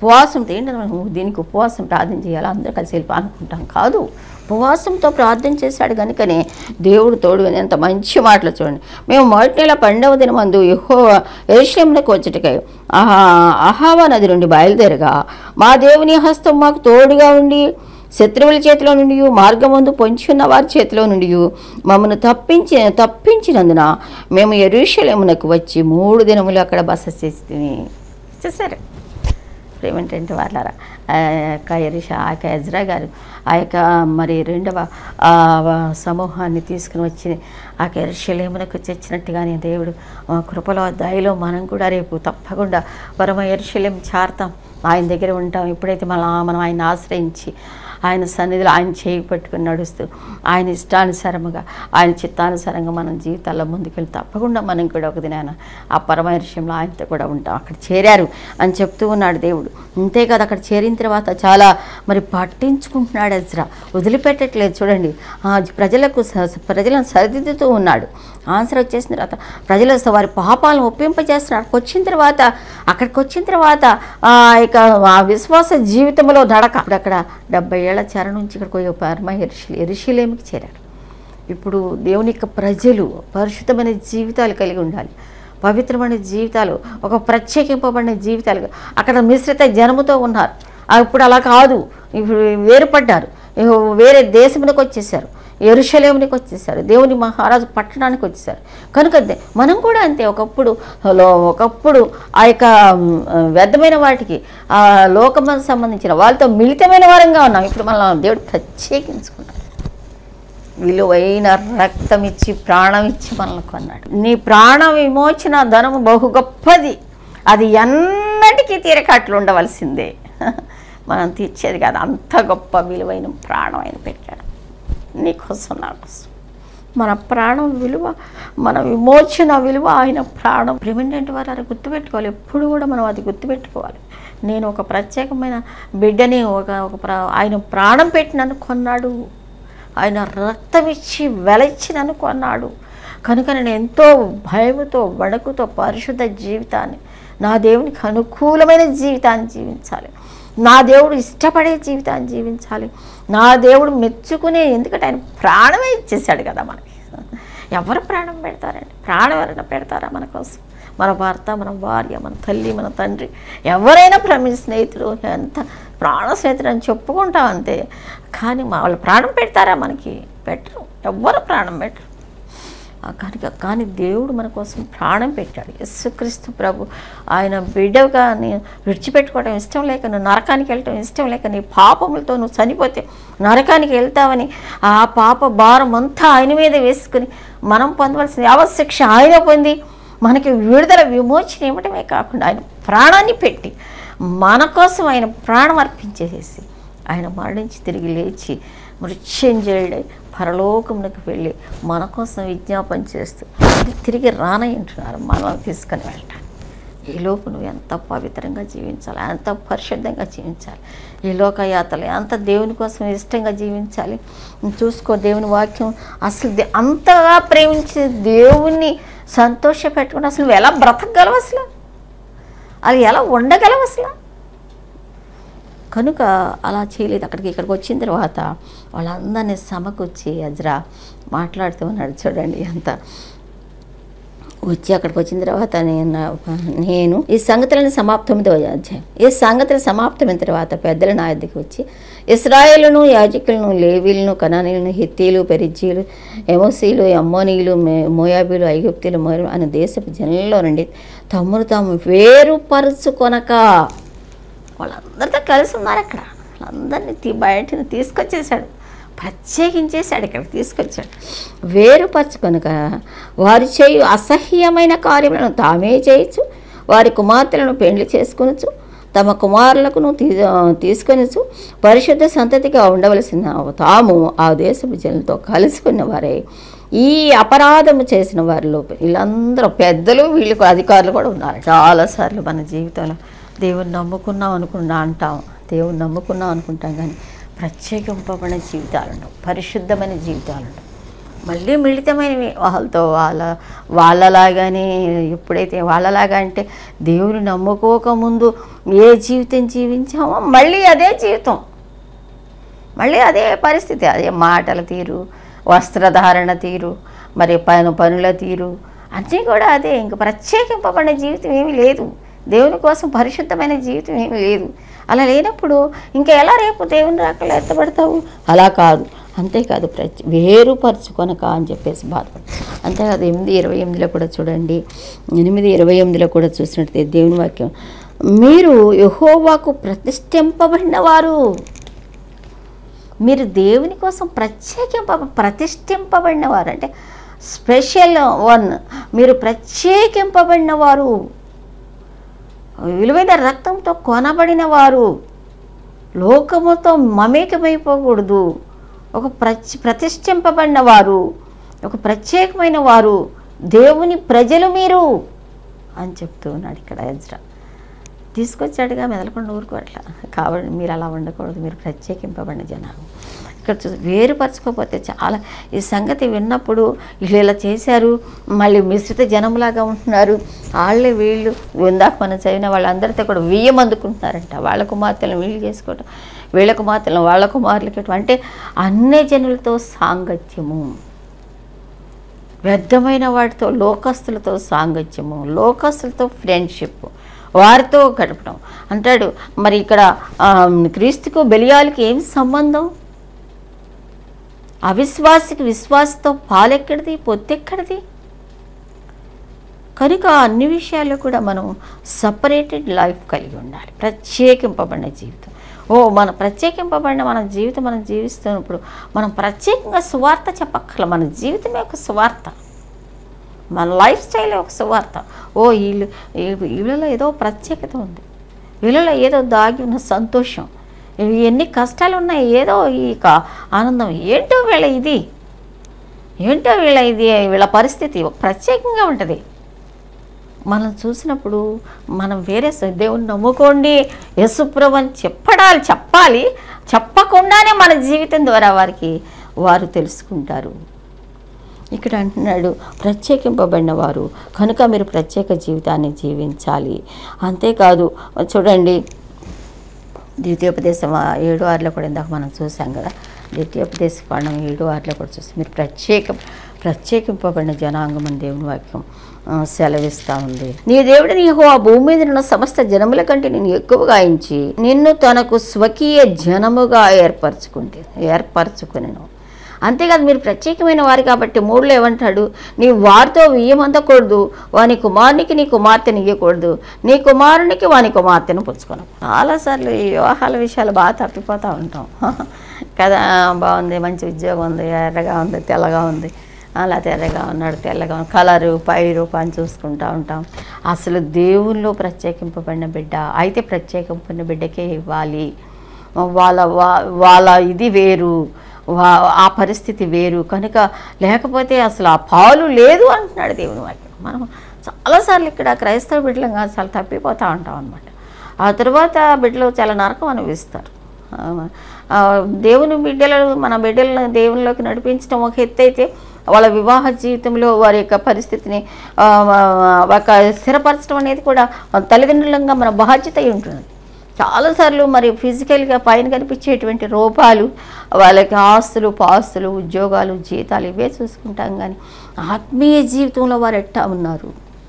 ఉపవాసంతో ఏంటంటే మనం దీనికి ఉపవాసం ప్రార్థన చేయాలి అందరూ కలిసి వెళ్ళి అనుకుంటాం కాదు ఉపవాసంతో ప్రార్థన చేశాడు కనుకనే దేవుడు తోడు అని ఎంత మంచి మాటలు చూడండి మేము మొదటి నెల పన్నెండవ దినమందు యహో ఎరుశ్లేములకు వచ్చుటకై ఆహా అహావా నది నుండి బయలుదేరగా మా దేవుని హస్తం మాకు తోడుగా ఉండి శత్రువుల చేతిలో నుండి మార్గమందు పొంచి ఉన్న వారి చేతిలో నుండి మమ్మల్ని తప్పించి తప్పించినందున మేము ఎరుషలేమునకు వచ్చి మూడు దినములు అక్కడ బస చేసి చేశారు ఏమిటంటే వాళ్ళారా ఆ యొక్క ఎరిష ఆ యొక్క ఎజ్రా గారు ఆ యొక్క మరి రెండవ ఆ, సమూహాన్ని తీసుకుని వచ్చి ఆ యొక్క ఎరుషలేమునకు చచ్చినట్టుగానే దేవుడు ఆ కృపలో దయలో మనం కూడా రేపు తప్పకుండా పరమ ఎరుషలేం చారుతాం ఆయన దగ్గర ఉంటాం ఎప్పుడైతే మనం మనం ఆయన ఆశ్రయించి ఆయన సన్నిధిలో ఆయన చేయి పట్టుకుని నడుస్తూ ఆయన ఇష్టానుసారముగా ఆయన చిత్తానుసారంగా మనం జీవితాల్లో ముందుకెళ్ళి తప్పకుండా మనం కూడా ఒక దినాన ఆ పరమహర్షంలో ఆయనతో కూడా ఉంటాం అక్కడ చేరారు అని చెప్తూ ఉన్నాడు దేవుడు అంతేకాదు అక్కడ చేరిన తర్వాత చాలా మరి పట్టించుకుంటున్నాడు ఎజ్రా వదిలిపెట్టట్లేదు చూడండి ఆ ప్రజలకు స- ప్రజలను సరిదిద్దుతూ ఉన్నాడు ఆన్సర్ వచ్చేసిన తర్వాత ప్రజలు స- వారి పాపాలను ఒప్పింపజేస్తున్నాడు అక్కడికి వచ్చిన తర్వాత అక్కడికి వచ్చిన తర్వాత ఆ యొక్క ఆ విశ్వాస జీవితంలో నడక ఇప్పుడు అక్కడ డెబ్బై ఏళ్ల చెర నుంచి ఇక్కడికి పోయి పరమ ఎరిశి ఎరిశిలేమికి చేరారు ఇప్పుడు దేవుని యొక్క ప్రజలు పరిశుద్ధమైన జీవితాలు కలిగి ఉండాలి పవిత్రమైన జీవితాలు ఒక ప్రత్యేకింపబడిన జీవితాలు అక్కడ మిశ్రిత జనముతో ఉన్నారు ఆ ఇప్పుడు అలా కాదు ఇప్పుడు వేరుపడ్డారు ఇహో వేరే దేశమునికి వచ్చేసారు ఎరుషలేమునికి వచ్చేసారు దేవుని మహారాజు పట్టణానికి వచ్చేసారు కనుక దే- మనం కూడా అంతే ఒకప్పుడు లో- ఒకప్పుడు ఆ యొక్క మ్, వ్యర్థమైన వాటికి ఆ లోకములకు సంబంధించిన వాళ్ళతో మిళితమైన వారంగా ఉన్నాం ఇప్పుడు మనం దేవుడు ప్రత్యేకించుకున్నాడు విలువైన రక్తం ఇచ్చి ప్రాణం ఇచ్చి మనల్ని కొన్నాడు నీ ప్రాణ విమోచన ధనము బహు గొప్పది అది ఎన్నటికీ తీరకట్లు ఉండవలసిందే మనం తీర్చేది కాదు అంత గొప్ప విలువైన ప్రాణం ఆయన పెట్టాడు నీకోసం నా కోసం మన ప్రాణం విలువ మన విమోచన విలువ ఆయన ప్రాణం ప్రిమినెంట్ వారు అది గుర్తుపెట్టుకోవాలి ఎప్పుడు కూడా మనం అది గుర్తుపెట్టుకోవాలి నేను ఒక ప్రత్యేకమైన బిడ్డని ఒక ఒక ప్ర- ఆయన ప్రాణం పెట్టి నన్ను కొన్నాడు ఆయన రక్తం ఇచ్చి వెలచ్చి నన్ను కొన్నాడు కనుక నేను ఎంతో భయముతో వణుకుతో పరిశుద్ధ జీవితాన్ని నా దేవునికి అనుకూలమైన జీవితాన్ని జీవించాలి నా దేవుడు ఇష్టపడే జీవితాన్ని జీవించాలి నా దేవుడు మెచ్చుకునే ఎందుకంటే ఆయన ప్రాణమే ఇచ్చేసాడు కదా మనకి ఎవరు ప్రాణం పెడతారండి ప్రాణం ఎవరైనా పెడతారా మన కోసం మన భర్త మన భార్య మన తల్లి మన తండ్రి ఎవరైనా ప్రమి స్నేహితులు ఎంత ప్రాణ స్నేహితులు అని చెప్పుకుంటాం అంతే కానీ మా వాళ్ళు ప్రాణం పెడతారా మనకి పెట్టరు ఎవ్వరు ప్రాణం పెట్టరు ఆ కనుక కానీ దేవుడు మన కోసం ప్రాణం పెట్టాడు యేసుక్రీస్తు ప్రభు ఆయన బిడ్డగా నీ విడిచిపెట్టుకోవడం ఇష్టం లేక నువ్వు నరకానికి వెళ్ళటం ఇష్టం లేక నీ పాపములతో నువ్వు చనిపోతే నరకానికి వెళ్తావని ఆ పాప భారం అంతా ఆయన మీద వేసుకుని మనం పొందవలసిన అవశిక్ష ఆయన పొంది మనకి విడుదల విమోచన ఇవ్వడమే కాకుండా ఆయన ప్రాణాన్ని పెట్టి మన కోసం ఆయన ప్రాణం అర్పించేసేసి ఆయన మరణించి తిరిగి లేచి మృత్యుంజయుడై పరలోకమునకు వెళ్ళి మన కోసం విజ్ఞాపన చేస్తూ అది తిరిగి రానయ్యంటున్నారు మనం తీసుకొని వెళ్ళటానికి ఈ లోపు నువ్వు ఎంత పవిత్రంగా జీవించాలి ఎంత పరిశుద్ధంగా జీవించాలి ఈ లోకయాత్రలు ఎంత దేవుని కోసం ఇష్టంగా జీవించాలి నువ్వు చూసుకో దేవుని వాక్యం అసలు దే- అంతగా ప్రేమించే దేవుణ్ణి సంతోష పెట్టుకుని అసలు నువ్వు ఎలా బ్రతకగలవు అసలు అది ఎలా ఉండగలవు అసలు కనుక అలా చేయలేదు అక్కడికి ఇక్కడికి వచ్చిన తర్వాత వాళ్ళందరినీ సమకూర్చి అజ్రా మాట్లాడుతూ ఉన్నాడు చూడండి అంత వచ్చి అక్కడికి వచ్చిన తర్వాత నేను నేను ఈ సంగతులను సమాప్తమితో అధ్యాయం ఈ సంగతులు సమాప్తమైన తర్వాత పెద్దలు నా దగ్గరికి వచ్చి ఇస్రాయేలును యాజకులను లేవీలను కనానీలను హిత్తీలు పెరిజీలు ఎమోసీలు అమ్మోనీలు మే- మోయాబీలు ఐగుప్తీలు మొర అనే దేశపు జనంలో నుండి తమ్మును తాము వేరుపరుచుకొనక వాళ్ళందరితో కలిసి ఉన్నారు అక్కడ వాళ్ళందరినీ తీ బయటని తీసుకొచ్చేసాడు ప్రత్యేకించేశాడు ఇక్కడ తీసుకొచ్చాడు వేరుపరచుకొనక వారి చేయు అసహ్యమైన కార్యములను తామే చేయొచ్చు వారి కుమార్తెలను పెండ్లి చేసుకొనచ్చు తమ కుమారులకును తీ తీసుకొనచ్చు పరిశుద్ధ సంతతిగా ఉండవలసిన తాము ఆ దేశపు జనులతో కలుసుకున్న వారే ఈ అపరాధము చేసిన వారిలో వీళ్ళందరూ పెద్దలు వీళ్ళకు అధికారులు కూడా ఉన్నారు చాలాసార్లు మన జీవితంలో దేవుని నమ్ముకున్నాం అనుకున్నా అంటాం దేవుని నమ్ముకున్నాం అనుకుంటాం కానీ ప్రత్యేకింపబడిన జీవితాలు ఉండవు పరిశుద్ధమైన జీవితాలు ఉండవు మళ్ళీ మిళితమైనవి వాళ్ళతో వాళ్ళ వాళ్ళలాగానే ఎప్పుడైతే వాళ్ళలాగా అంటే దేవుని నమ్ముకోకముందు ఏ జీవితం జీవించామో మళ్ళీ అదే జీవితం మళ్ళీ అదే పరిస్థితి అదే మాటల తీరు వస్త్రధారణ తీరు మరి పను పనుల తీరు అన్నీ కూడా అదే ఇంక ప్రత్యేకింపబడిన జీవితం ఏమీ లేదు దేవుని కోసం పరిశుద్ధమైన జీవితం ఏమీ లేదు అలా లేనప్పుడు ఇంకా ఎలా రేపు దేవుని రాకలు ఎత్తబడతావు అలా కాదు అంతేకాదు ప్రతి వేరుపరచుకొనక అని చెప్పేసి బాధపడు అంతేకాదు ఎనిమిది ఇరవై ఎనిమిదిలో కూడా చూడండి ఎనిమిది ఇరవై ఎనిమిదిలో కూడా చూసినట్టే దేవుని వాక్యం మీరు యహోవాకు ప్రతిష్ఠింపబడిన వారు మీరు దేవుని కోసం ప్రత్యేకింప ప్రతిష్ఠింపబడిన వారు అంటే స్పెషల్ వన్ మీరు ప్రత్యేకింపబడిన వారు విలువైన రక్తంతో కొనబడిన వారు లోకముతో మమేకమైపోకూడదు ఒక ప్రతి ప్రతిష్ఠింపబడిన వారు ఒక ప్రత్యేకమైన వారు దేవుని ప్రజలు మీరు అని చెప్తూ ఉన్నాడు ఇక్కడ ఎజ్రా తీసుకొచ్చాడుగా మెదలకుండా ఊరుకోవట్లా కాబట్టి మీరు అలా ఉండకూడదు మీరు ప్రత్యేకింపబడిన జనాలు ఇక్కడ చూసి వేరుపరచుకోకపోతే చాలా ఈ సంగతి విన్నప్పుడు వీళ్ళు ఇలా చేశారు మళ్ళీ మిశ్రిత జనంలాగా ఉంటున్నారు వాళ్ళే వీళ్ళు ఇందాక మనం చదివిన వాళ్ళందరితో కూడా వియ్యం అందుకుంటున్నారంట వాళ్ళ కుమార్తెలను వీళ్ళు చేసుకోవటం వీళ్ళ కుమార్తెలను వాళ్ళ కుమారులకి ఇవ్వటం. అంటే అన్ని జనులతో సాంగత్యము వ్యర్థమైన వాటితో లోకస్తులతో సాంగత్యము లోకస్తులతో ఫ్రెండ్షిప్ వారితో గడపడం అంటాడు మరి ఇక్కడ ఆ, క్రీస్తుకు బెలియాలకి ఏం సంబంధం అవిశ్వాసికి విశ్వాసతో పాలెక్కడిది పొత్తెక్కడిది కనుక అన్ని విషయాల్లో కూడా మనం సపరేటెడ్ లైఫ్ కలిగి ఉండాలి ప్రత్యేకింపబడిన జీవితం ఓ మన ప్రత్యేకింపబడిన మన జీవితం మనం జీవిస్తున్నప్పుడు మనం ప్రత్యేకంగా సువార్త చెప్పక్కల మన జీవితమే ఒక సువార్త మన లైఫ్ స్టైల్ ఒక సువార్త ఓ వీళ్ళు ఈ- వీళ్ళలో ఏదో ప్రత్యేకత ఉంది వీళ్ళలో ఏదో దాగి ఉన్న సంతోషం ఇవి ఎన్ని కష్టాలు ఉన్నాయి ఏదో ఈ క- ఆనందం ఏంటో వీళ్ళ ఇది ఏంటో వీళ్ళ ఇది వీళ్ళ పరిస్థితి ప్రత్యేకంగా ఉంటుంది మనం చూసినప్పుడు మనం వేరే స- దేవుని నమ్ముకోండి యశుప్రభు అని చెప్పడాలి చెప్పాలి చెప్పకుండానే మన జీవితం ద్వారా వారికి వారు తెలుసుకుంటారు ఇక్కడ అంటున్నాడు ప్రత్యేకింపబడిన వారు కనుక మీరు ప్రత్యేక జీవితాన్ని జీవించాలి అంతేకాదు చూడండి ద్వితీయోపదేశం ఆ ఏడు ఆరులో కూడా ఇందాక మనం చూసాం కదా ద్వితీయోపదేశ కాండం ఏడు ఆరులో కూడా చూస్తాం మీరు ప్రత్యేక ప్రత్యేకింపబడిన జనాంగం అని దేవుని వాక్యం ఆ, సెలవిస్తూ ఉంది నీ దేవుడిని యెహోవా ఆ భూమి మీద ఉన్న సమస్త జనముల కంటే నేను ఎక్కువగా ఎంచి నిన్ను తనకు స్వకీయ జనముగా ఏర్పరచుకుంటే ఏర్పరచుకునేను అంతేకాదు మీరు ప్రత్యేకమైన వారు కాబట్టి మూడులో ఏమంటాడు నీ వారితో వియ్యమందకూడదు వాని కుమారునికి నీ కుమార్తెని ఇవ్వకూడదు నీ కుమారునికి వాని కుమార్తెను పుచ్చుకోను చాలాసార్లు ఈ వివాహాల విషయాలు బాగా తప్పిపోతూ ఉంటాం కదా బాగుంది మంచి ఉద్యోగం ఉంది ఎర్రగా ఉంది తెల్లగా ఉంది అలా తెల్లగా ఉన్నాడు తెల్లగా ఉన్నాడు కలరు పై రూపాన్ని చూసుకుంటూ ఉంటాం అసలు దేవుల్లో ప్రత్యేకింపబడిన బిడ్డ అయితే ప్రత్యేకింపబడిన బిడ్డకే ఇవ్వాలి వాళ్ళ వా- వాళ్ళ ఇది వేరు వా- ఆ పరిస్థితి వేరు కనుక లేకపోతే అసలు ఆ పాలు లేదు అంటున్నాడు దేవుని వాక్యం మనం చాలాసార్లు ఇక్కడ క్రైస్తవ బిడ్డలంగా చాలా తప్పిపోతూ ఉంటాం అనమాట ఆ తర్వాత బిడ్డలు చాలా నరకం అనుభవిస్తారు ఆ, ఆ, దేవుని బిడ్డలు మన బిడ్డలను దేవునిలోకి నడిపించడం ఒక ఎత్తు అయితే వాళ్ళ వివాహ జీవితంలో వారి యొక్క పరిస్థితిని ఆ, ఒక స్థిరపరచడం అనేది కూడా మన తల్లిదండ్రులంగా మన బాధ్యత అయి ఉంటుంది చాలాసార్లు మరి ఫిజికల్గా పైన కనిపించేటువంటి రూపాలు వాళ్ళకి ఆస్తులు పాస్తులు ఉద్యోగాలు జీతాలు ఇవే చూసుకుంటాం కానీ ఆత్మీయ జీవితంలో వారు ఎట్టా ఉన్నారు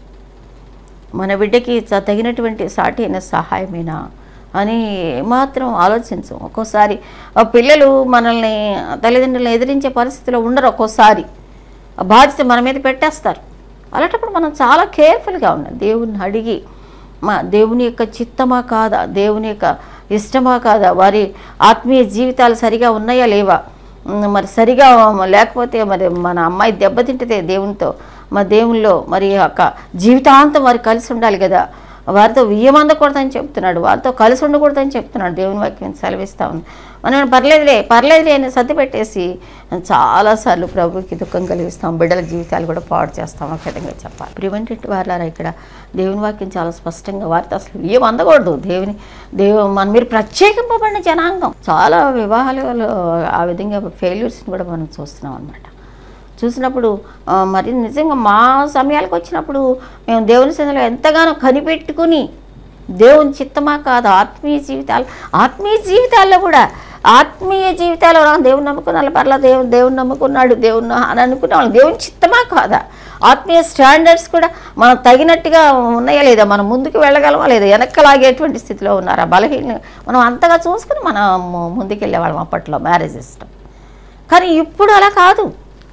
మన బిడ్డకి చ- తగినటువంటి సాటి అయిన సహాయమేనా అని మాత్రం ఆలోచించం ఒక్కోసారి ఆ పిల్లలు మనల్ని తల్లిదండ్రులను ఎదిరించే పరిస్థితిలో ఉండరు ఒక్కోసారి ఆ బాధ్యత మన మీద పెట్టేస్తారు అలాంటప్పుడు మనం చాలా కేర్ఫుల్గా ఉండాలి దేవుణ్ణి అడిగి మా దేవుని యొక్క చిత్తమా కాదా దేవుని యొక్క ఇష్టమా కాదా వారి ఆత్మీయ జీవితాలు సరిగా ఉన్నాయా లేవా ఉమ్, మరి సరిగా లేకపోతే మరి మన అమ్మాయి దెబ్బతింటితే దేవునితో మా దేవుల్లో మరి యొక్క జీవితాంతం వారు కలిసి ఉండాలి కదా వారితో వియ్యమందకూడదని చెప్తున్నాడు వారితో కలిసి ఉండకూడదని చెప్తున్నాడు దేవుని వాక్యం సెలవిస్తా ఉంది మనం పర్లేదులే పర్లేదులే అని సర్ది పెట్టేసి చాలాసార్లు ప్రభుకి దుఃఖం కలిగిస్తాం బిడ్డల జీవితాలు కూడా పాడు చేస్తాం ఒక విధంగా చెప్పాలి ప్రివెంటెడ్ వారులారా ఇక్కడ దేవుని వాక్యం చాలా స్పష్టంగా వారితో అసలు ఏం అందకూడదు దేవుని దేవు మన మీరు ప్రత్యేకింపబడిన జనాంగం చాలా వివాహాలలో ఆ విధంగా ఫెయిల్యూర్స్ని కూడా మనం చూస్తున్నాం అన్నమాట చూసినప్పుడు ఆ, మరి నిజంగా మా సమయాలకు వచ్చినప్పుడు మేము దేవుని సన్నిధిలో ఎంతగానో కనిపెట్టుకుని దేవుని చిత్తమా కాదు ఆత్మీయ జీవితాలు ఆత్మీయ జీవితాల్లో కూడా ఆత్మీయ జీవితాల్లో రా దేవుని నమ్ముకున్న పర్లా దేవుని దేవుని నమ్ముకున్నాడు దేవుని అని అనుకునే వాళ్ళు దేవుని చిత్తమా కాదా ఆత్మీయ స్టాండర్డ్స్ కూడా మనం తగినట్టుగా ఉన్నాయా లేదా మనం ముందుకు వెళ్ళగలమా లేదా వెనక్కి లాగేటువంటి స్థితిలో ఉన్నారా బలహీన మనం అంతగా చూసుకుని మనం ముందుకు వెళ్ళేవాళ్ళం అప్పట్లో మ్యారేజ్ ఇష్టం కానీ ఇప్పుడు అలా కాదు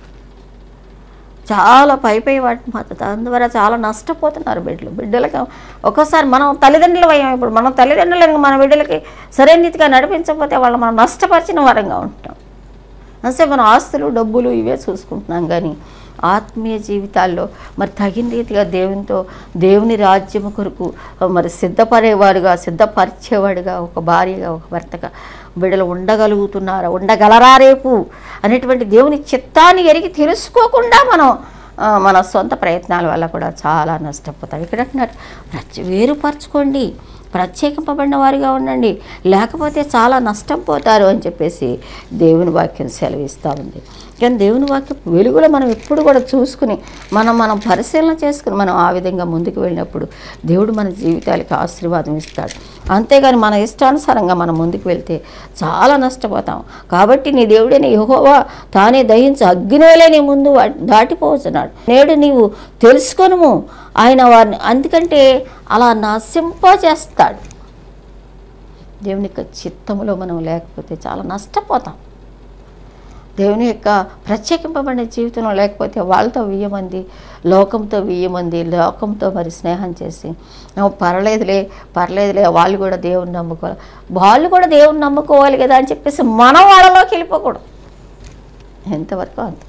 చాలా పై పై వాటి మాత్రం దాని ద్వారా చాలా నష్టపోతున్నారు బిడ్డలు బిడ్డలకి ఒక్కోసారి మనం తల్లిదండ్రులు అయ్యాం ఇప్పుడు మనం తల్లిదండ్రులను మన బిడ్డలకి సరైన రీతిగా నడిపించకపోతే వాళ్ళు మనం నష్టపరిచిన వారంగా ఉంటాం అంటే మన ఆస్తులు డబ్బులు ఇవే చూసుకుంటున్నాం కానీ ఆత్మీయ జీవితాల్లో మరి తగిన రీతిగా దేవునితో దేవుని రాజ్యము కొరకు మరి సిద్ధపడేవాడుగా సిద్ధపరిచేవాడుగా ఒక భార్యగా ఒక భర్తగా బిడ్డలు ఉండగలుగుతున్నారా ఉండగలరా రేపు అనేటువంటి దేవుని చిత్తాన్ని ఎరిగి తెలుసుకోకుండా మనం ఆ, మన సొంత ప్రయత్నాల వల్ల కూడా చాలా నష్టపోతాం ఇక్కడ అంటున్నారు ప్రత్య వేరుపరచుకోండి ప్రత్యేకింపబడిన వారిగా ఉండండి లేకపోతే చాలా నష్టం పోతారు అని చెప్పేసి దేవుని వాక్యం సెలవిస్తూ ఉంది కానీ దేవుని వాక్యం వెలుగులో మనం ఎప్పుడు కూడా చూసుకుని మనం మనం పరిశీలన చేసుకుని మనం ఆ విధంగా ముందుకు వెళ్ళినప్పుడు దేవుడు మన జీవితాలకి ఆశీర్వాదం ఇస్తాడు అంతేగాని మన ఇష్టానుసారంగా మనం ముందుకు వెళ్తే చాలా నష్టపోతాం కాబట్టి నీ దేవుడైన యెహోవా తానే దహించి అగ్నివేలే నీ ముందు వా- దాటిపోతున్నాడు నేడు నీవు తెలుసుకొనుము ఆయన వారిని అందుకంటే అలా నశింప చేస్తాడు దేవుని యొక్క చిత్తములో మనం లేకపోతే చాలా నష్టపోతాం దేవుని యొక్క ప్రత్యేకింపబడిన జీవితంలో లేకపోతే వాళ్ళతో వెయ్యి మంది లోకంతో వెయ్యి మంది లోకంతో మరి స్నేహం చేసి "ఓ, పర్లేదులే పర్లేదులే వాళ్ళు కూడా దేవుని నమ్ముకోవాలి వాళ్ళు కూడా దేవుని నమ్ముకోవాలి కదా అని చెప్పేసి మనం వాళ్ళలోకి వెళ్ళిపోకూడదు ఎంతవరకు అంతవరకు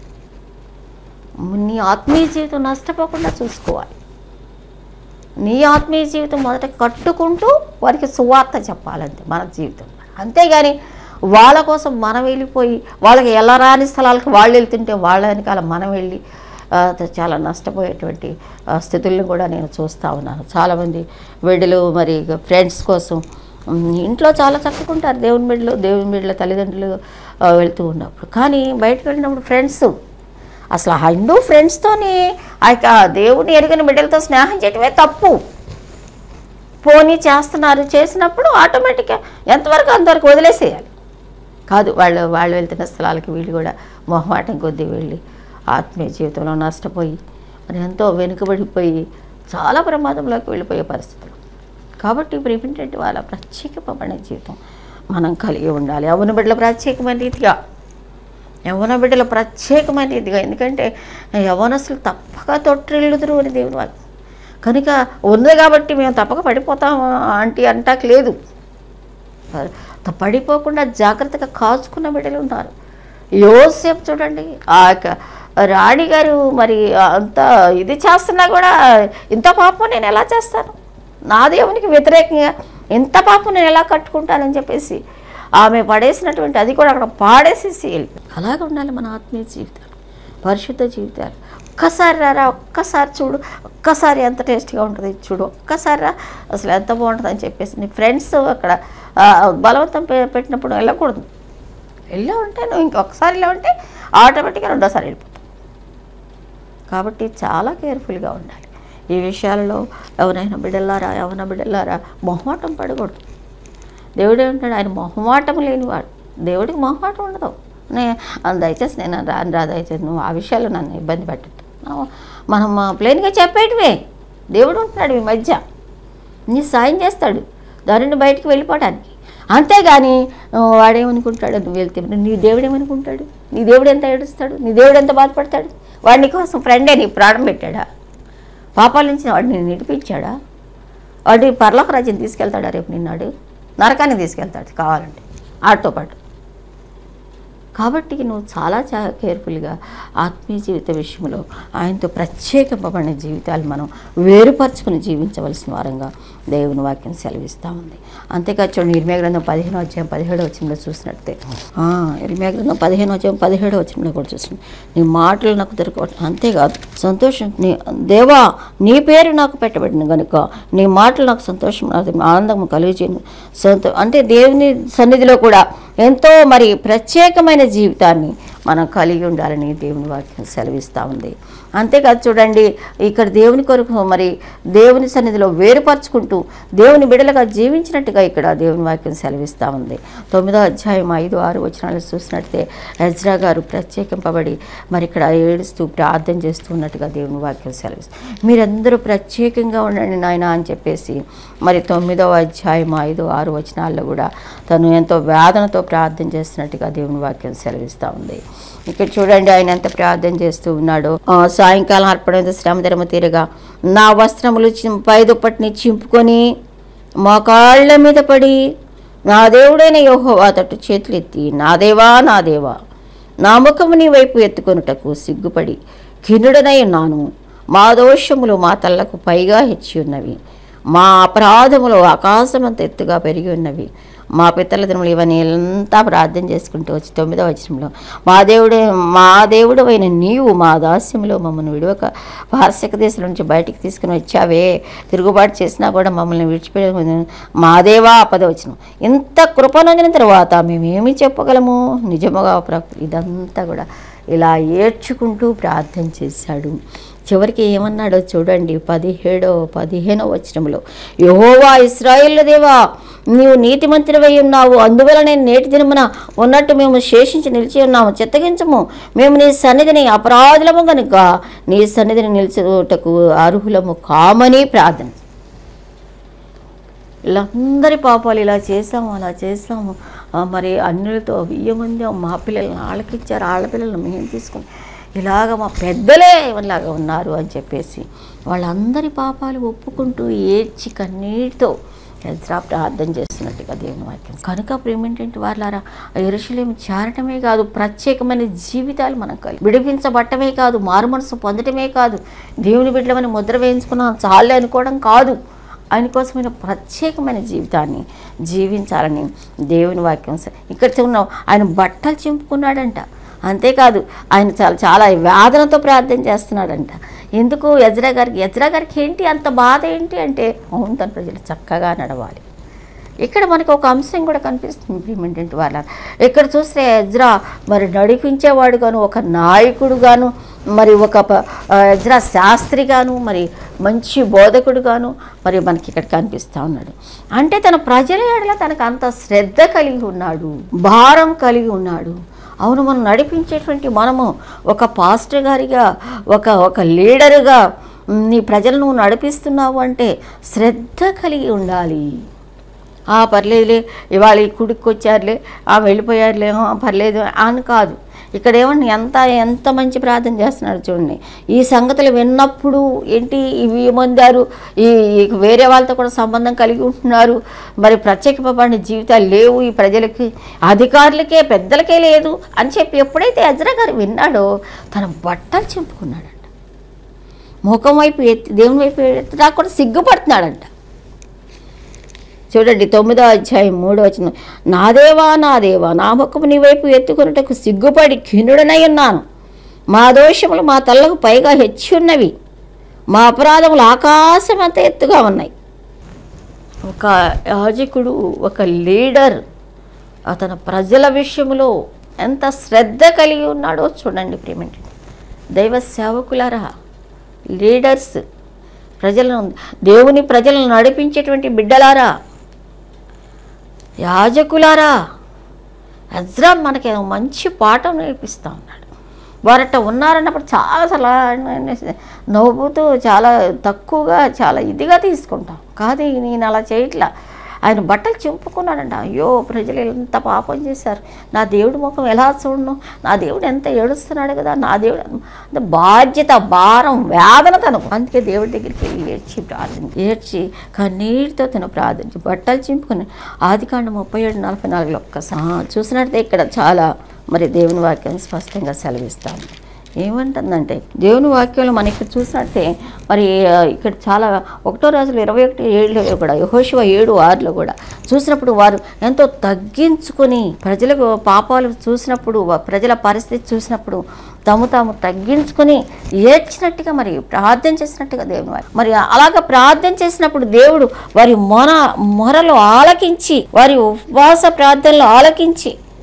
నీ ఆత్మీయ జీవితం నష్టపోకుండా చూసుకోవాలి నీ ఆత్మీయ జీవితం మొదట కట్టుకుంటూ వారికి సువార్త చెప్పాలంతే మన జీవితం అంతేగాని వాళ్ళ కోసం మనం వెళ్ళిపోయి వాళ్ళకి ఎలా రాని స్థలాలకు వాళ్ళు వెళ్తుంటే వాళ్ళ వెనకాల మనం వెళ్ళి ఆ, చాలా నష్టపోయేటువంటి ఆ, స్థితులను కూడా నేను చూస్తూ ఉన్నాను చాలామంది బిడ్డలు మరి ఫ్రెండ్స్ కోసం ఉమ్, ఇంట్లో చాలా చక్కకుంటారు దేవుని బిడ్డలు దేవుని బిడ్డల తల్లిదండ్రులు ఆ, వెళ్తూ ఉన్నప్పుడు కానీ బయటకు వెళ్ళినప్పుడు ఫ్రెండ్స్ అసలు ఆ హిందూ ఫ్రెండ్స్తోని ఆ యొక్క దేవుని ఎరిగిన బిడ్డలతో స్నేహం చేయటమే తప్పు పోనీ చేస్తున్నారు చేసినప్పుడు ఆటోమేటిక్గా ఎంతవరకు అంతవరకు వదిలేసేయాలి కాదు వాళ్ళు వాళ్ళు వెళ్తున్న స్థలాలకి వీళ్ళు కూడా మొహమాటం కొద్దీ వెళ్ళి ఆత్మీయ జీవితంలో నష్టపోయి మరి ఎంతో వెనుకబడిపోయి చాలా ప్రమాదంలోకి వెళ్ళిపోయే పరిస్థితులు కాబట్టి ఇప్పుడు ఏమిటంటే వాళ్ళ ప్రత్యేకమైన జీవితం మనం కలిగి ఉండాలి అవును బిడ్డల ప్రత్యేకమైన రీతిగా యవన బిడ్డల ప్రత్యేకమైన రీతిగా ఎందుకంటే యవనస్తులు తప్పక తొట్టిల్లుదురు అని దేవుని వాళ్ళు కనుక ఉంది కాబట్టి మేము తప్పక పడిపోతాం ఆంటీ అంటాక లేదు త- పడిపోకుండా జాగ్రత్తగా కాచుకున్న బిడ్డలు ఉన్నారు యోసేపు చూడండి ఆ యొక్క రాణి గారు మరి అంత ఇది చేస్తున్నా కూడా ఇంత పాపం నేను ఎలా చేస్తాను నా దేవునికి వ్యతిరేకంగా ఇంత పాపం నేను ఎలా కట్టుకుంటానని చెప్పేసి ఆమె పడేసినటువంటి అది కూడా అక్కడ పాడేసేసి వెళ్ళిపోయింది అలాగే ఉండాలి మన ఆత్మీయ జీవితాలు పరిశుద్ధ జీవితాలు ఒక్కసారి రారా ఒక్కసారి చూడు ఒక్కసారి ఎంత టేస్ట్గా ఉంటుంది ఇది చూడు ఒక్కసారి రా అసలు ఎంత బాగుంటుంది అని చెప్పేసి నీ ఫ్రెండ్స్ అక్కడ ఆ, బలవంతం పె- పెట్టినప్పుడు వెళ్ళకూడదు వెళ్ళా ఉంటే నువ్వు ఇంకొకసారి ఇలా ఉంటే ఆటోమేటిక్గా రెండోసారి వెళ్ళిపోతావు కాబట్టి చాలా కేర్ఫుల్గా ఉండాలి ఈ విషయాలలో ఎవరైనా బిడ్డలారా ఎవరైనా బిడ్డలారా మొహమాటం పడకూడదు దేవుడు ఏమంటాడు ఆయన మొహమాటం లేనివాడు దేవుడికి మొహమాటం ఉండదు నే ఆ, దయచేసి నేను రాను రా దయచేసి నువ్వు ఆ విషయాలు నన్ను ఇబ్బంది పెట్టద్దు నా- మనం ప్లెయిన్గా చెప్పేటివే దేవుడు ఉంటున్నాడు ఈ మధ్య నీ సాయం చేస్తాడు దాని నుండి బయటికి వెళ్ళిపోవడానికి అంతేగాని ఆ, వాడేమనుకుంటాడు నువ్వు వెళ్తే నీ దేవుడు ఏమనుకుంటాడు నీ దేవుడు ఎంత ఏడుస్తాడు నీ దేవుడు ఎంత బాధపడతాడు వాడి నీ కోసం ఫ్రెండే నీ ప్రాణం పెట్టాడా పాపాల నుంచి వాడిని నేను నిడిపించాడా వాడి పర్లోక రాజ్యం తీసుకెళ్తాడా రేపు నిన్నాడు నరకాన్ని తీసుకెళ్తాడు కావాలంటే ఆటతో పాటు కాబట్టి నువ్వు చాలా చాలా కేర్ఫుల్గా ఆత్మీయ జీవిత విషయంలో ఆయనతో ప్రత్యేకింపబడిన జీవితాలు మనం వేరుపరచుకుని జీవించవలసిన వారంగా దేవుని వాక్యం సెలవిస్తూ ఉంది అంతేకాదు చూడండి ఇరిమే గ్రంథం పదిహేను అధ్యాయం పదిహేడు వచ్చిందో చూసినట్టే ఆ, ఇరిమే గ్రంథం పదిహేను అధ్యాయం పదిహేడు వచ్చిందో కూడా చూసింది నీ మాటలు నాకు దొరకవటం అంతేకాదు సంతోషం నీ దేవా నీ పేరు నాకు పెట్టబడింది కనుక నీ మాటలు నాకు సంతోషం నాకు ఆనందం కలిగించింది సంతో అంటే దేవుని సన్నిధిలో కూడా ఎంతో మరి ప్రత్యేకమైన జీవితాన్ని మనం కలిగి ఉండాలని దేవుని వాక్యం సెలవిస్తూ ఉంది అంతేకాదు చూడండి ఇక్కడ దేవుని కొరకు మరి దేవుని సన్నిధిలో వేరుపరచుకుంటూ దేవుని బిడలుగా జీవించినట్టుగా ఇక్కడ దేవుని వాక్యం సెలవిస్తూ ఉంది తొమ్మిదో అధ్యాయం ఐదు ఆరు వచనాలు చూసినట్టే ఎజ్రా గారు ప్రత్యేకింపబడి మరి ఇక్కడ ఏడుస్తూ ప్రార్థన చేస్తూ ఉన్నట్టుగా దేవుని వాక్యం సెలవిస్తుంది మీరందరూ ప్రత్యేకంగా ఉండండి నాయన అని చెప్పేసి మరి తొమ్మిదవ అధ్యాయం ఐదు ఆరు వచనాల్లో కూడా తను ఎంతో వేదనతో ప్రార్థన చేస్తున్నట్టుగా దేవుని వాక్యం సెలవిస్తూ ఉంది ఇక్కడ చూడండి ఆయన ఎంత ప్రార్థన చేస్తూ ఉన్నాడు ఆ, సాయంకాలం అర్పణ శ్రమ ధర్మ తీరగా నా వస్త్రములు చిం- పై దుప్పటిని చింపుకొని మోకాళ్ళ మీద పడి నా దేవుడైన యోహోవా తట్టు చేతులెత్తి నా దేవా నా దేవా నా ముఖము నీ వైపు ఎత్తుకొనుటకు సిగ్గుపడి కిన్నుడనై ఉన్నాను మా దోషములు మా తల్లకు పైగా హెచ్చి ఉన్నవి మా అపరాధములు ఆకాశమంత ఎత్తుగా పెరిగి ఉన్నవి మా పితల దినములు ఇవన్నీ అంతా ప్రార్థన చేసుకుంటూ వచ్చి తొమ్మిదవ వచనంలో మా దేవుడే మా దేవుడు అయిన నీవు మా దాస్యంలో మమ్మల్ని విడవక పారసిక దేశం నుంచి బయటికి తీసుకుని వచ్చావే తిరుగుబాటు చేసినా కూడా మమ్మల్ని విడిచిపెట్ట మా దేవా పదవచనం ఇంత కృపనొందిన తర్వాత మేమేమి చెప్పగలము నిజముగా ప్రవక్త ఇదంతా కూడా ఇలా ఏడ్చుకుంటూ ప్రార్థన చేశాడు చివరికి ఏమన్నాడో చూడండి పదిహేడో పదిహేనో వచనంలో యహోవా ఇస్రాయేల్ దేవా నీవు నీతిమంతుడివై ఉన్నావు అందువల్ల నేను నేటి దినమున ఉన్నట్టు మేము శేషించి నిలిచి ఉన్నాము చిత్తగించము మేము నీ సన్నిధిని అపరాధులము కనుక నీ సన్నిధిని నిలిచుటకు అర్హులము కామని ప్రార్థన వీళ్ళందరి పాపాలు ఇలా చేసాము అలా చేసాము ఆ, మరి అన్యులతో వెయ్యి మంది మా పిల్లల్ని వాళ్ళకిచ్చారు వాళ్ళ పిల్లల్ని మేము తీసుకుని ఇలాగ మా పెద్దలే ఇలాగ ఉన్నారు అని చెప్పేసి వాళ్ళందరి పాపాలు ఒప్పుకుంటూ ఏడ్చి కన్నీటితో ఎజ్రా ప్రార్థన చేస్తున్నట్టుగా దేవుని వాక్యం కనుక ప్రేమేంటంటే వాళ్ళారా ఎరుషులేం చేరటమే కాదు ప్రత్యేకమైన జీవితాలు మనం కలిగి విడిపించబట్టమే కాదు మారు మనసు పొందటమే కాదు దేవుని బిడ్డమని ముద్ర వేయించుకున్నాం చాలే అనుకోవడం కాదు ఆయన కోసమైన ప్రత్యేకమైన జీవితాన్ని జీవించాలని దేవుని వాక్యం స- ఇక్కడ ఉన్న ఆయన బట్టలు చింపుకున్నాడంట అంతేకాదు ఆయన చాలా చాలా వేదనతో ప్రార్థన చేస్తున్నాడంట ఎందుకు యజ్రా గారికి యజ్రా గారికి ఏంటి అంత బాధ ఏంటి అంటే అవును తన ప్రజలు చక్కగా నడవాలి ఇక్కడ మనకు ఒక అంశం కూడా కనిపిస్తుంది ఇంప్లిమెంటెంట్ వాళ్ళ ఇక్కడ చూస్తే ఎజ్రా మరి నడిపించేవాడు గాను ఒక నాయకుడు గాను మరి ఒక ప- ఆ, ఎజ్రా శాస్త్రి గాను మరి మంచి బోధకుడు గాను మరి మనకి ఇక్కడ కనిపిస్తూ ఉన్నాడు అంటే తన ప్రజల ఏడల తనకు అంత శ్రద్ధ కలిగి ఉన్నాడు భారం కలిగి ఉన్నాడు అవును మనం నడిపించేటువంటి మనము ఒక పాస్టర్ గారిగా ఒక ఒక లీడరుగా నీ ప్రజలను నువ్వు నడిపిస్తున్నావు అంటే శ్రద్ధ కలిగి ఉండాలి ఆ పర్లేదులే ఇవాళ ఈ కుడికి వచ్చారులే ఆ వెళ్ళిపోయారులే ఆ, పర్లేదు అని కాదు ఇక్కడ ఏమండి ఎంత ఎంత మంచి ప్రార్థన చేస్తున్నారు చూడండి ఈ సంగతులు విన్నప్పుడు ఏంటి ఇవి పొందారు ఈ ఈ వేరే వాళ్ళతో కూడా సంబంధం కలిగి ఉంటున్నారు మరి ప్రత్యేకపడిన జీవితాలు లేవు ఈ ప్రజలకి అధికారులకే పెద్దలకే లేదు అని చెప్పి ఎప్పుడైతే అజ్రా గారు విన్నాడో తన బట్టలు చింపుకున్నాడంట ముఖం వైపు ఎత్తి దేవుని వైపు ఎత్తినా కూడా సిగ్గుపడుతున్నాడంట చూడండి తొమ్మిదో అధ్యాయం మూడో వచ్చిన నా దేవా నా దేవా నా ముఖము నీ వైపు ఎత్తుకొనుటకు సిగ్గుపడి ఖిన్నుడనై ఉన్నాను మా దోషములు మా తల్లకు పైగా హెచ్చి ఉన్నవి మా అపరాధములు ఆకాశం అంత ఎత్తుగా ఉన్నాయి ఒక యాజకుడు ఒక లీడర్ అతను ప్రజల విషయంలో ఎంత శ్రద్ధ కలిగి ఉన్నాడో చూడండి ప్రేమేంటి దైవ సేవకులారా లీడర్స్ ప్రజలను దేవుని ప్రజలను నడిపించేటువంటి బిడ్డలారా యాజకులారా అజ్రా మనకి మంచి పాఠం నేర్పిస్తూ ఉన్నాడు వారట ఉన్నారన్నప్పుడు చాలా చాలా నవ్వుతూ చాలా తక్కువగా చాలా ఇదిగా తీసుకుంటాం కాదు నేను అలా చేయట్లా ఆయన బట్టలు చింపుకున్నాడంట అయ్యో ప్రజలు ఎంత పాపం చేశారు నా దేవుడి ముఖం ఎలా చూడను నా దేవుడు ఎంత ఏడుస్తున్నాడు కదా నా దేవుడు అంత బాధ్యత భారం వేదన తను అందుకే దేవుడి దగ్గరికి వెళ్ళి ఏడ్చి ప్రార్థన ఏడ్చి కన్నీటితో తను ప్రార్థించి బట్టలు చింపుకుని ఆది కాండ ముప్పై ఏడు నలభై నాలుగులో ఒక్కసారి చూసినట్టే ఇక్కడ చాలా మరి దేవుని వాక్యం స్పష్టంగా సెలవిస్తాము ఏమంటుందంటే దేవుని వాక్యంలో మనం ఇక్కడ చూసినట్టే మరి ఆ, ఇక్కడ చాలా ఒకటో రోజులు ఇరవై ఒకటి ఏడులో కూడా యెహోషువ ఏడు ఆరులో కూడా చూసినప్పుడు వారు ఎంతో తగ్గించుకొని ప్రజలకు పాపాలు చూసినప్పుడు వా- ప్రజల పరిస్థితి చూసినప్పుడు తాము తాము తగ్గించుకొని ఏడ్చినట్టుగా మరి ప్రార్థన చేసినట్టుగా దేవుని వారు మరి అలాగ ప్రార్థన చేసినప్పుడు దేవుడు వారి మొర మొరలు ఆలకించి వారి ఉపవాస ప్రార్థనలు ఆలకించి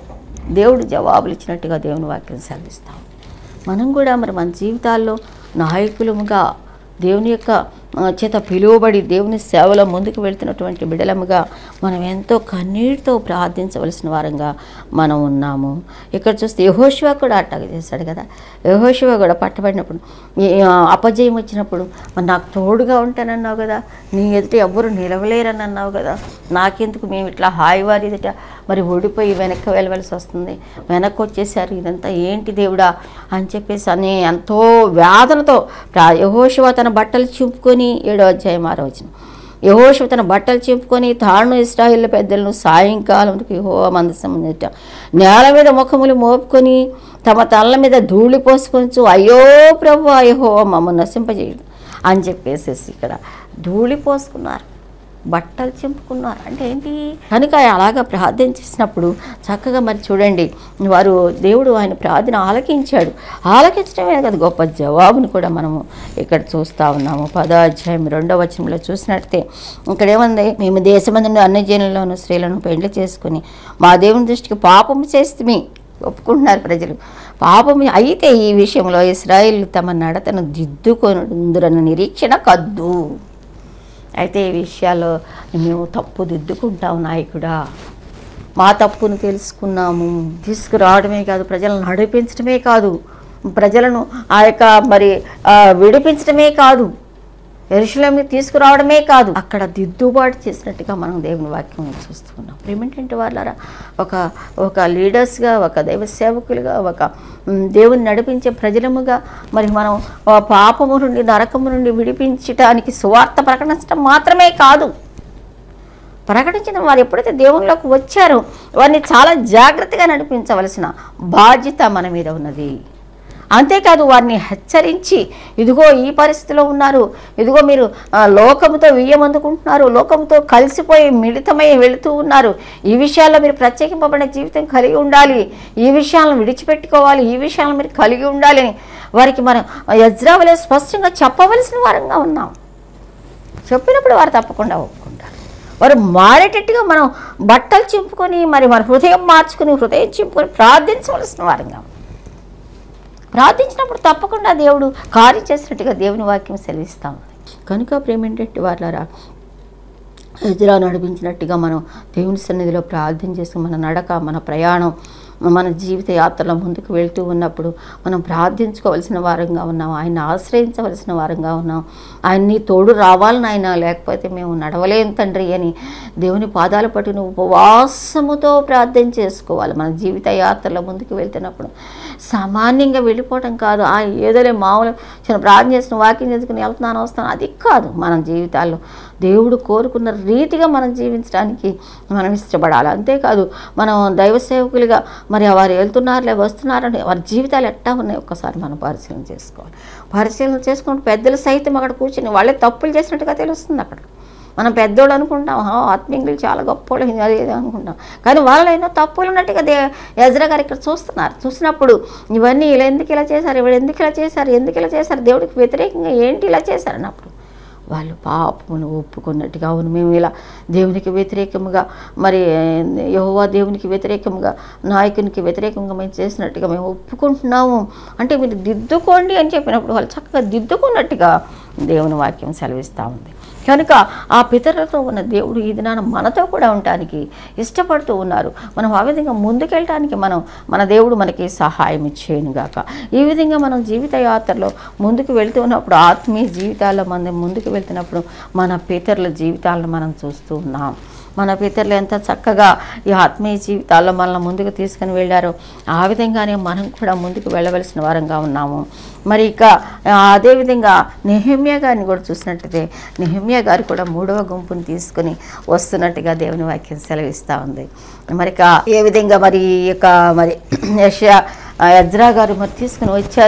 దేవుడు జవాబులు ఇచ్చినట్టుగా దేవుని వాక్యం సెలవిస్తాం మనం కూడా మరి మన జీవితాల్లో నాయకులముగా దేవుని యొక్క ఆ, చేత పిలువబడి దేవుని సేవలో ముందుకు వెళ్తున్నటువంటి బిడలముగా మనం ఎంతో కన్నీటితో ప్రార్థించవలసిన వారంగా మనం ఉన్నాము ఇక్కడ చూస్తే యహోశివ కూడా అట్టాగ చేశాడు కదా యహోశివ కూడా పట్టబడినప్పుడు ఈ, ఆ, అపజయం వచ్చినప్పుడు మరి నాకు తోడుగా ఉంటానన్నావు కదా నీ ఎదుట ఎవ్వరు నిలవలేరని అన్నావు కదా నాకెందుకు మేము ఇట్లా హాయివారి ఎదుట మరి ఓడిపోయి వెనక్కి వెళ్ళవలసి వస్తుంది వెనక్కి వచ్చేసారు ఇదంతా ఏంటి దేవుడా అని చెప్పేసి అని ఎంతో వేదనతో ప్రా- యెహోషువ తన బట్టలు చింపుకొని ఏడో అధ్యాయం ఆరో వచ్చిన యహోషువ తన బట్టలు చింపుకొని తాను ఇస్రాయిల్ పెద్దలను సాయంకాలంకి యహో మందసం ఎదుట నేల మీద ముఖములు మోపుకొని తమ తలల మీద ధూళి పోసుకొనచ్చు అయ్యో ప్రభు అయ్యో మమ్మల్ని నశింపజేయడు అని చెప్పేసేసి ఇక్కడ ధూళి పోసుకున్నారు బట్టలు చింపుకున్నారు అంటే ఏంటి కనుక అలాగా ప్రార్థన చేసినప్పుడు చక్కగా మరి చూడండి వారు దేవుడు ఆయన ప్రార్థన ఆలకించాడు ఆలకించడమే కదా గొప్ప జవాబును కూడా మనము ఇక్కడ చూస్తూ ఉన్నాము పదో అధ్యాయం రెండో వచనంలో చూసినట్టే ఇక్కడ ఏముంది మేము దేశమందు అన్ని జనులను స్త్రీలను పెండ్లి చేసుకుని మా దేవుని దృష్టికి పాపము చేస్తే ఒప్పుకుంటున్నారు ప్రజలు పాపం అయితే ఈ విషయంలో ఇస్రాయిల్ తమ నడతను దిద్దుకొనుందురన్న నిరీక్షణ కద్దు అయితే ఈ విషయాల్లో మేము తప్పు దిద్దుకుంటాం నాయకుడా మా తప్పును తెలుసుకున్నాము తీసుకురావడమే కాదు ప్రజలను నడిపించడమే కాదు ప్రజలను ఆ యొక్క మరి ఆ, విడిపించడమే కాదు ఎరుషులేమి తీసుకురావడమే కాదు అక్కడ దిద్దుబాటు చేసినట్టుగా మనం దేవుని వాక్యం చూస్తున్నాం ఏమిటంటే వాళ్ళరా ఒక ఒక లీడర్స్గా ఒక దైవ సేవకులుగా ఒక మ్, దేవుని నడిపించే ప్రజలముగా మరి మనం ఆ పాపము నుండి నరకము నుండి విడిపించటానికి సువార్త ప్రకటించడం మాత్రమే కాదు ప్రకటించిన వారు ఎప్పుడైతే దేవునిలోకి వచ్చారో వారిని చాలా జాగ్రత్తగా నడిపించవలసిన బాధ్యత మన మీద ఉన్నది అంతేకాదు వారిని హెచ్చరించి ఇదిగో ఈ పరిస్థితిలో ఉన్నారు ఇదిగో మీరు ఆ, లోకముతో వియ్యమందుకుంటున్నారు లోకముతో కలిసిపోయి మిళితమై వెళుతూ ఉన్నారు ఈ విషయాల్లో మీరు ప్రత్యేకింపబడిన జీవితం కలిగి ఉండాలి ఈ విషయాలను విడిచిపెట్టుకోవాలి ఈ విషయాలను మీరు కలిగి ఉండాలి అని వారికి మనం యజ్రావలే స్పష్టంగా చెప్పవలసిన వారంగా ఉన్నాం చెప్పినప్పుడు వారు తప్పకుండా ఒప్పుకుంటారు వారు మారేటట్టుగా మనం బట్టలు చింపుకొని మరి మన హృదయం మార్చుకుని హృదయం చింపుకొని ప్రార్థించవలసిన వారంగా ఉన్నాం. ప్రార్థించినప్పుడు తప్పకుండా దేవుడు కార్యం చేసినట్టుగా దేవుని వాక్యం సెలవిస్తా ఉంది కనుక ప్రేమేంటంటే వాళ్ళరా ఎదురా నడిపించినట్టుగా మనం దేవుని సన్నిధిలో ప్రార్థన చేసి మన నడక మన ప్రయాణం మన జీవిత యాత్రలో ముందుకు వెళ్తూ ఉన్నప్పుడు మనం ప్రార్థించుకోవలసిన వారంగా ఉన్నాం ఆయన ఆశ్రయించవలసిన వారంగా ఉన్నాం ఆయన్ని తోడు రావాలని ఆయన లేకపోతే మేము నడవలేం తండ్రి అని దేవుని పాదాలు పట్టుకుని ఉపవాసముతో ప్రార్థన చేసుకోవాలి మన జీవిత యాత్రలో ముందుకు వెళ్తున్నప్పుడు సామాన్యంగా వెళ్ళిపోవటం కాదు ఆ ఏదోలే మామూలు చిన్న ప్రార్థన చేసిన వాక్యం చేసుకుని వెళ్తున్నాను వస్తాను అది కాదు మన జీవితాల్లో దేవుడు కోరుకున్న రీతిగా మనం జీవించడానికి మనం ఇష్టపడాలి అంతేకాదు మనం దైవ సేవకులుగా మరి వారు వెళ్తున్నారులే వస్తున్నారని వారి జీవితాలు ఎట్టా ఉన్నాయి ఒక్కసారి మనం పరిశీలన చేసుకోవాలి పరిశీలన చేసుకుంటే పెద్దలు సైతం అక్కడ కూర్చుని వాళ్ళే తప్పులు చేసినట్టుగా తెలుస్తుంది అక్కడ మనం పెద్దోళ్ళు అనుకుంటాం "ఆ, ఆత్మీయులు చాలా గొప్పోళ్ళు ఇది అది ఇది అనుకుంటాం కానీ వాళ్ళు ఎన్నో తప్పులు ఉన్నట్టుగా దే యజ్రా గారు ఇక్కడ చూస్తున్నారు చూసినప్పుడు ఇవన్నీ ఇలా ఎందుకు ఇలా చేశారు ఇవి ఎందుకు ఇలా చేశారు ఎందుకు ఇలా చేశారు దేవుడికి వ్యతిరేకంగా ఏంటి ఇలా చేశారు అన్నప్పుడు వాళ్ళు పాపమును ఒప్పుకున్నట్టుగా అవును మేము ఇలా దేవునికి వ్యతిరేకముగా మరి యహోవా దేవునికి వ్యతిరేకముగా నాయకునికి వ్యతిరేకంగా మేము చేసినట్టుగా మేము ఒప్పుకుంటున్నాము అంటే మీరు దిద్దుకోండి అని చెప్పినప్పుడు వాళ్ళు చక్కగా దిద్దుకున్నట్టుగా దేవుని వాక్యం సెలవిస్తూ ఉంది కనుక ఆ పితరులతో ఉన్న దేవుడు ఈ దినాన మనతో కూడా ఉండటానికి ఇష్టపడుతూ ఉన్నారు మనం ఆ విధంగా ముందుకెళ్ళటానికి మనం మన దేవుడు మనకి సహాయం ఇచ్చేయనుగాక ఈ విధంగా మనం జీవిత యాత్రలో ముందుకు వెళ్తూ ఉన్నప్పుడు ఆత్మీయ జీవితాల్లో మనం ముందుకు వెళ్తున్నప్పుడు మన పితరుల జీవితాలను మనం చూస్తూ ఉన్నాం మన పితరులు ఎంత చక్కగా ఈ ఆత్మీయ జీవితాల్లో మనల్ని ముందుకు తీసుకుని వెళ్ళారో ఆ విధంగానే మనం కూడా ముందుకు వెళ్ళవలసిన వారంగా ఉన్నాము మరి ఇక ఆ, అదేవిధంగా నెహమ్య గారిని కూడా చూసినట్టయితే నెహమ్య గారు కూడా మూడవ గుంపుని తీసుకుని వస్తున్నట్టుగా దేవుని వాక్యం సెలవిస్తూ ఉంది మరి ఇక ఏ విధంగా మరి ఈ యొక్క మరి యషయా ఆ, యజ్రా గారు మరి తీసుకుని వచ్చారో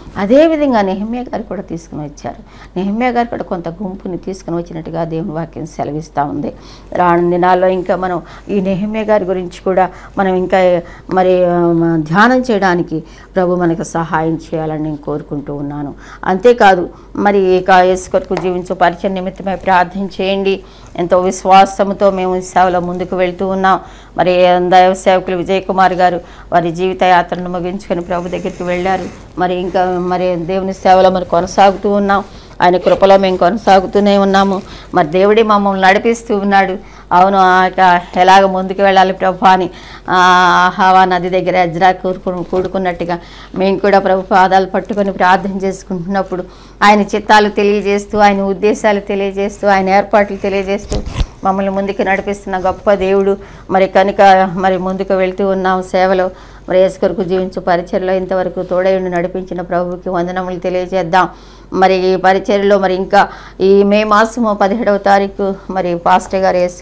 అదేవిధంగా నెహమ్య గారు కూడా తీసుకుని వచ్చారు నెహమ్య గారు కూడా కొంత గుంపుని తీసుకుని వచ్చినట్టుగా దేవుని వాక్యం సెలవిస్తూ ఉంది రాను దినాల్లో ఇంకా మనం ఈ నెహమ్య గారి గురించి కూడా మనం ఇంకా మరి ఆ, ధ్యానం చేయడానికి ప్రభు మనకు సహాయం చేయాలని నేను కోరుకుంటూ ఉన్నాను అంతేకాదు మరి ఇక యేసు కొరకు జీవించు పరిచయం నిమిత్తమై ప్రార్థన చేయండి ఎంతో విశ్వాసంతో మేము ఈ సేవలో ముందుకు వెళ్తూ ఉన్నాం మరి దైవ సేవకులు విజయ్ కుమార్ గారు వారి జీవిత యాత్రను ముగించుకొని ప్రభు దగ్గరికి వెళ్ళారు మరి ఇంకా మరి దేవుని సేవలో మరి కొనసాగుతూ ఉన్నాం ఆయన కృపలో మేము కొనసాగుతూనే ఉన్నాము మరి దేవుడి మమ్మల్ని నడిపిస్తూ ఉన్నాడు అవును ఆ యొక్క ఎలాగ ముందుకు వెళ్ళాలి ప్రభు అని ఆ హవా నది దగ్గర అజ్రా కూరుకు కూడుకున్నట్టుగా మేము కూడా ప్రభు పాదాలు పట్టుకొని ప్రార్థన చేసుకుంటున్నప్పుడు ఆయన చిత్తాలు తెలియజేస్తూ ఆయన ఉద్దేశాలు తెలియజేస్తూ ఆయన ఏర్పాట్లు తెలియజేస్తూ మమ్మల్ని ముందుకు నడిపిస్తున్న గొప్ప దేవుడు మరి కనుక మరి ముందుకు వెళ్తూ ఉన్నాం సేవలో మరి యేసు కొరకు జీవించు పరిచయలో ఇంతవరకు తోడయుండి నడిపించిన ప్రభువుకి వందనములు తెలియజేద్దాం మరి ఈ పరిచర్యలో మరి ఇంకా ఈ మే మాసము పదిహేడవ తారీఖు మరి పాస్టర్ గారు ఎస్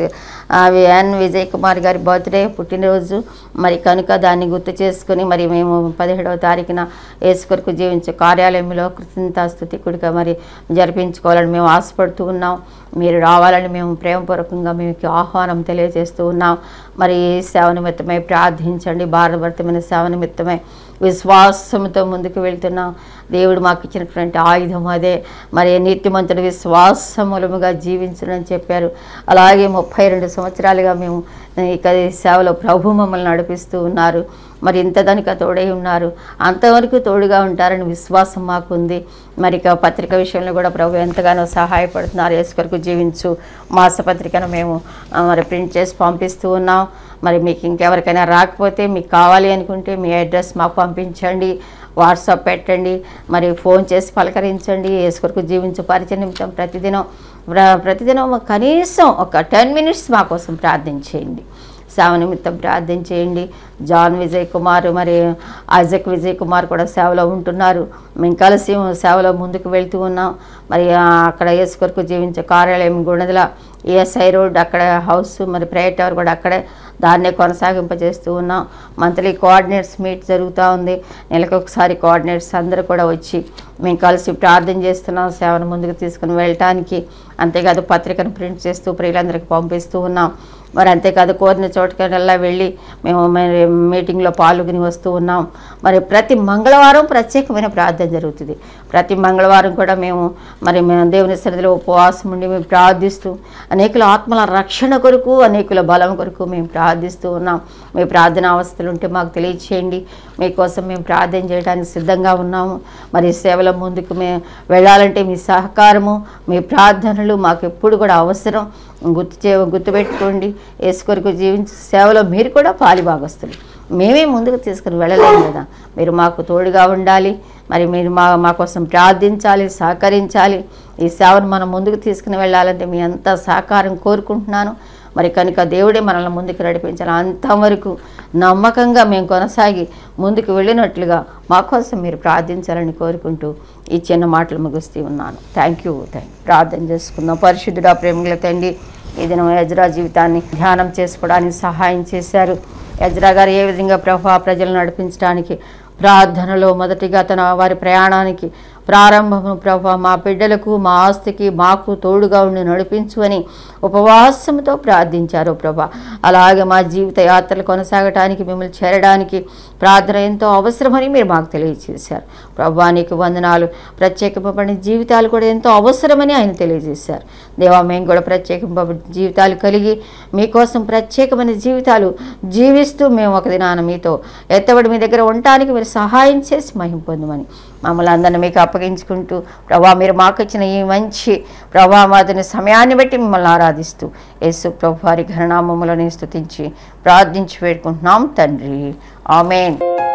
ఎన్ విజయ్ కుమార్ గారి బర్త్డే పుట్టినరోజు మరి కనుక దాన్ని గుర్తు చేసుకుని మరి మేము పదిహేడవ తారీఖున యేసు కొరకు జీవించే కార్యాలయంలో కృతజ్ఞతాస్థుతి కుడిక మరి జరిపించుకోవాలని మేము ఆశపడుతూ ఉన్నాం మీరు రావాలని మేము ప్రేమపూర్వకంగా మీకు ఆహ్వానం తెలియజేస్తూ ఉన్నాం మరి ఈ సేవ నిమిత్తమై ప్రార్థించండి భారతభర్తమైన సేవ నిమిత్తమై విశ్వాసంతో ముందుకు వెళ్తున్నాం దేవుడు మాకు ఇచ్చినటువంటి ఆయుధం అదే మరి నీతిమంతుడు విశ్వాసమూలముగా జీవించడని చెప్పారు అలాగే ముప్పై రెండు సంవత్సరాలుగా మేము ఇక ఈ సేవలో ప్రభు మమ్మల్ని నడిపిస్తూ ఉన్నారు మరి ఇంత దానికి తోడై ఉన్నారు అంతవరకు తోడుగా ఉంటారని విశ్వాసం మాకు ఉంది మరి ఇక పత్రిక విషయంలో కూడా ప్రభు ఎంతగానో సహాయపడుతున్నారు యేసు కొరకు జీవించు మాసపత్రికను మేము ఆ, మరి ప్రింట్ చేసి పంపిస్తూ ఉన్నాం మరి మీకు ఇంకెవరికైనా రాకపోతే మీకు కావాలి అనుకుంటే మీ అడ్రస్ మాకు పంపించండి వాట్సాప్ పెట్టండి మరి ఫోన్ చేసి పలకరించండి యేసు కొరకు జీవించు పరిచయ నిమిత్తం ప్రతిదినం ప్ర- ప్రతిదినం కనీసం ఒక టెన్ మినిట్స్ మా కోసం ప్రార్థించేయండి సేవ నిమిత్తం ప్రార్థన చేయండి జాన్ విజయ్ కుమార్ మరి ఐజక్ విజయ్ కుమార్ కూడా సేవలో ఉంటున్నారు మేము కలిసి సేవలో ముందుకు వెళ్తూ ఉన్నాం మరి ఆ, అక్కడ యేసు కొరకు జీవించే కార్యాలయం గుణదల ఈఎస్ఐ రోడ్ అక్కడ హౌస్ మరి ప్రేయర్ టవర్ కూడా అక్కడే దాన్నే కొనసాగింపజేస్తూ ఉన్నాం మంత్లీ కోఆర్డినేట్స్ మీట్ జరుగుతూ ఉంది నెలకు ఒకసారి కోఆర్డినేట్స్ అందరూ కూడా వచ్చి మేము కలిసి ప్రార్థన చేస్తున్నాం సేవను ముందుకు తీసుకుని వెళ్ళటానికి అంతేకాదు పత్రికను ప్రింట్ చేస్తూ ప్రియులందరికీ పంపిస్తూ ఉన్నాం మరి అంతేకాదు కోరిన చోటుకల్లా వెళ్ళి మేము మరి మీటింగ్లో పాల్గొని వస్తూ ఉన్నాం మరి ప్రతి మంగళవారం ప్రత్యేకమైన ప్రార్థన జరుగుతుంది ప్రతి మంగళవారం కూడా మేము మరి మేము దేవుని సన్నిధిలో ఉపవాసం ఉండి మేము ప్రార్థిస్తూ అనేకుల ఆత్మల రక్షణ కొరకు అనేకుల బలం కొరకు మేము ప్రార్థిస్తూ ఉన్నాం మీ ప్రార్థన అవస్థలు ఉంటే మాకు తెలియచేయండి మీకోసం మేము ప్రార్థన చేయడానికి సిద్ధంగా ఉన్నాము మరి సేవల ముందుకు మేము వెళ్ళాలంటే మీ సహకారము మీ ప్రార్థనలు మాకు ఎప్పుడు కూడా అవసరం గుర్తు చే గుర్తుపెట్టుకోండి యేసు కొరకు జీవించే సేవలో మీరు కూడా పాలిభాగస్తులు మేమే ముందుకు తీసుకుని వెళ్ళలేము కదా మీరు మాకు తోడుగా ఉండాలి మరి మీరు మా మా కోసం ప్రార్థించాలి సహకరించాలి ఈ సేవను మనం ముందుకు తీసుకుని వెళ్ళాలంటే మీ అంత సహకారం కోరుకుంటున్నాను మరి కనుక దేవుడే మనల్ని ముందుకు నడిపించాలి అంతవరకు నమ్మకంగా మేము కొనసాగి ముందుకు వెళ్ళినట్లుగా మా కోసం మీరు ప్రార్థించాలని కోరుకుంటూ ఈ చిన్న మాటలు ముగిస్తూ ఉన్నాను థ్యాంక్ యూ థ్యాంక్ ప్రార్థన చేసుకుందాం పరిశుద్ధుడా ప్రేమికుల తండ్రి ఈ దినం యజ్రా జీవితాన్ని ధ్యానం చేసుకోవడానికి సహాయం చేశారు యజ్రా గారు ఏ విధంగా ప్రభా ప్రజలు నడిపించడానికి ప్రార్థనలో మొదటిగా తన వారి ప్రయాణానికి ప్రారంభము ప్రభా మా బిడ్డలకు మా ఆస్తికి మాకు తోడుగా ఉండి నడిపించు అని ఉపవాసంతో ప్రార్థించారు ప్రభా అలాగే మా జీవిత యాత్రలు కొనసాగటానికి మిమ్మల్ని చేరడానికి ప్రార్థన ఎంతో అవసరమని మీరు మాకు తెలియజేశారు ప్రభా నీకు వందనాలు ప్రత్యేకింపబడిన జీవితాలు కూడా ఎంతో అవసరమని ఆయన తెలియజేశారు దేవా మేము కూడా ప్రత్యేకింపబడిన జీవితాలు కలిగి మీకోసం ప్రత్యేకమైన జీవితాలు జీవిస్తూ మేము ఒక దినాన మీతో ఎత్తబడి మీ దగ్గర ఉండటానికి మీరు సహాయం చేసి మహిం పొందమని మమ్మల్ని అందరిని మీకు అప్పగించుకుంటూ ప్రభా మీరు మాకు ఇచ్చిన ఈ మంచి ప్రభా మాదిన సమయాన్ని బట్టి మిమ్మల్ని ఆరాధిస్తూ యేసు ప్రభు వారి ఘననామములను స్తుతించి ప్రార్థించి వేడుకుంటున్నాం తండ్రి ఆమెన్